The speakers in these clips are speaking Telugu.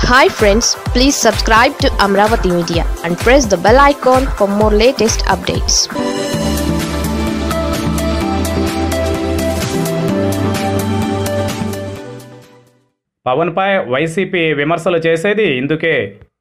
hi friends please subscribe to Amaravati media and press the bell icon for more latest updates పవన్పై వైసీపీ విమర్శలు చేసేది ఇందుకే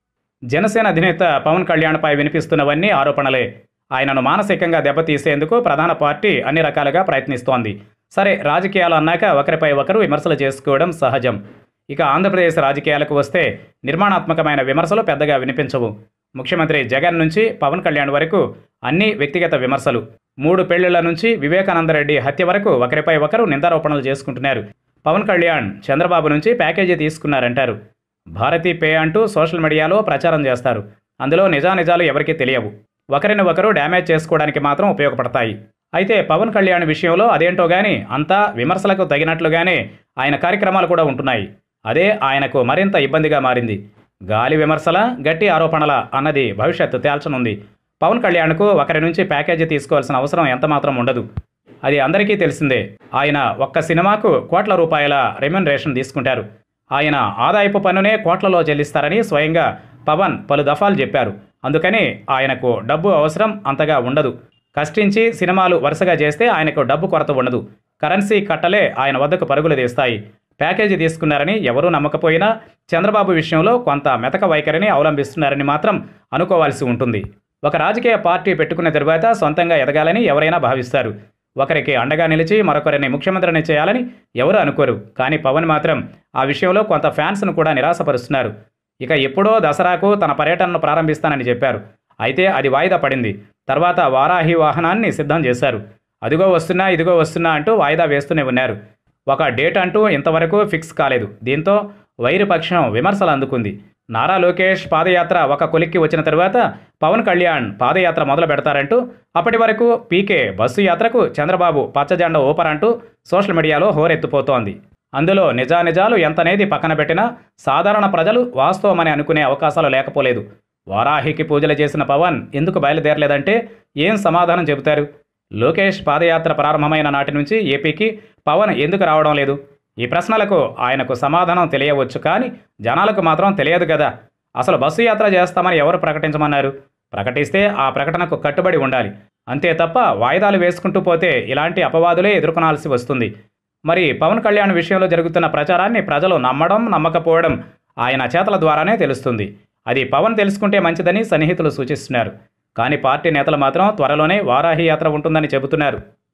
జనసేన అధినేత పవన్ కళ్యాణ్పై వినిపిస్తున్నవన్నీ ఆరోపణలే ఆయనను మానసికంగా దెబ్బతీసేందుకు ప్రధాన పార్టీ అన్ని రకాలుగా ప్రయత్నిస్తోంది సరే రాజకీయాలు అన్నాక ఒకరిపై ఒకరు విమర్శలు చేసుకోవడం సహజం ఇక ఆంధ్రప్రదేశ్ రాజకీయాలకు వస్తే నిర్మాణాత్మకమైన విమర్శలు పెద్దగా వినిపించవు ముఖ్యమంత్రి జగన్ నుంచి పవన్ కళ్యాణ్ వరకు అన్ని వ్యక్తిగత విమర్శలు మూడు పెళ్లిళ్ల నుంచి వివేకానందరెడ్డి హత్య వరకు ఒకరిపై ఒకరు నిందారోపణలు చేసుకుంటున్నారు పవన్ కళ్యాణ్ చంద్రబాబు నుంచి ప్యాకేజీ తీసుకున్నారంటారు భారతీ పే అంటూ సోషల్ మీడియాలో ప్రచారం చేస్తారు అందులో నిజానిజాలు ఎవరికీ తెలియవు ఒకరిని ఒకరు డ్యామేజ్ చేసుకోవడానికి మాత్రం ఉపయోగపడతాయి అయితే పవన్ కళ్యాణ్ విషయంలో అదేంటో గానీ అంతా విమర్శలకు తగినట్లుగానే ఆయన కార్యక్రమాలు కూడా ఉంటున్నాయి అదే ఆయనకు మరింత ఇబ్బందిగా మారింది గాలి విమర్శల గట్టి ఆరోపణల అన్నది భవిష్యత్తు తేల్చనుంది పవన్ కళ్యాణ్కు ఒకరి నుంచి ప్యాకేజీ తీసుకోవాల్సిన అవసరం ఎంతమాత్రం ఉండదు అది అందరికీ తెలిసిందే ఆయన ఒక్క సినిమాకు కోట్ల రూపాయల రెమ్యునరేషన్ తీసుకుంటారు ఆయన ఆదాయపు పన్నునే కోట్లలో చెల్లిస్తారని స్వయంగా పవన్ పలు దఫాలు చెప్పారు అందుకని ఆయనకు డబ్బు అవసరం అంతగా ఉండదు కష్టించి సినిమాలు వరుసగా చేస్తే ఆయనకు డబ్బు కొరత ఉండదు కరెన్సీ కట్టలే ఆయన వద్దకు పరుగులు తీస్తాయి ప్యాకేజీ తీసుకున్నారని ఎవరూ నమ్మకపోయినా చంద్రబాబు విషయంలో కొంత మెతక వైఖరిని అవలంబిస్తున్నారని మాత్రం అనుకోవాల్సి ఉంటుంది ఒక రాజకీయ పార్టీ పెట్టుకున్న తరువాత సొంతంగా ఎదగాలని ఎవరైనా భావిస్తారు ఒకరికి అండగా నిలిచి మరొకరిని ముఖ్యమంత్రిని చేయాలని ఎవరు అనుకోరు కానీ పవన్ మాత్రం ఆ విషయంలో కొంత ఫ్యాన్స్ను కూడా నిరాశపరుస్తున్నారు ఇక ఎప్పుడో దసరాకు తన పర్యటనను ప్రారంభిస్తానని చెప్పారు అయితే అది వాయిదా పడింది తర్వాత వారాహి వాహనాన్ని సిద్ధం చేశారు అదిగో వస్తున్నా ఇదిగో వస్తున్నా అంటూ వాయిదా వేస్తూనే ఉన్నారు ఒక డేట్ అంటూ ఇంతవరకు ఫిక్స్ కాలేదు దీంతో వైరుపక్షం విమర్శలు అందుకుంది నారా లోకేష్ పాదయాత్ర ఒక కొలిక్కి వచ్చిన తరువాత పవన్ కళ్యాణ్ పాదయాత్ర మొదలు పెడతారంటూ అప్పటి వరకు పీకే బస్సు యాత్రకు చంద్రబాబు పచ్చజెండా ఊపరంటూ సోషల్ మీడియాలో హోరెత్తిపోతోంది అందులో నిజానిజాలు ఎంతనేది పక్కన పెట్టినా సాధారణ ప్రజలు వాస్తవమని అనుకునే అవకాశాలు లేకపోలేదు వారాహికి పూజలు చేసిన పవన్ ఎందుకు బయలుదేరలేదంటే ఏం సమాధానం చెబుతారు లోకేష్ పాదయాత్ర ప్రారంభమైన నాటి నుంచి ఏపీకి పవన్ ఎందుకు రావడం లేదు ఈ ప్రశ్నలకు ఆయనకు సమాధానం తెలియవచ్చు కానీ జనాలకు మాత్రం తెలియదు కదా అసలు బస్సు యాత్ర చేస్తామని ఎవరు ప్రకటించమన్నారు ప్రకటిస్తే ఆ ప్రకటనకు కట్టుబడి ఉండాలి అంతే తప్ప వాయిదాలు వేసుకుంటూ పోతే ఇలాంటి అపవాదులే ఎదుర్కొనాల్సి వస్తుంది మరి పవన్ కళ్యాణ్ విషయంలో జరుగుతున్న ప్రచారాన్ని ప్రజలు నమ్మడం నమ్మకపోవడం ఆయన చేతల ద్వారానే తెలుస్తుంది అది పవన్ తెలుసుకుంటే మంచిదని సన్నిహితులు సూచిస్తున్నారు కానీ పార్టీ నేతలు మాత్రం త్వరలోనే వారాహి యాత్ర ఉంటుందని చెబుతున్నారు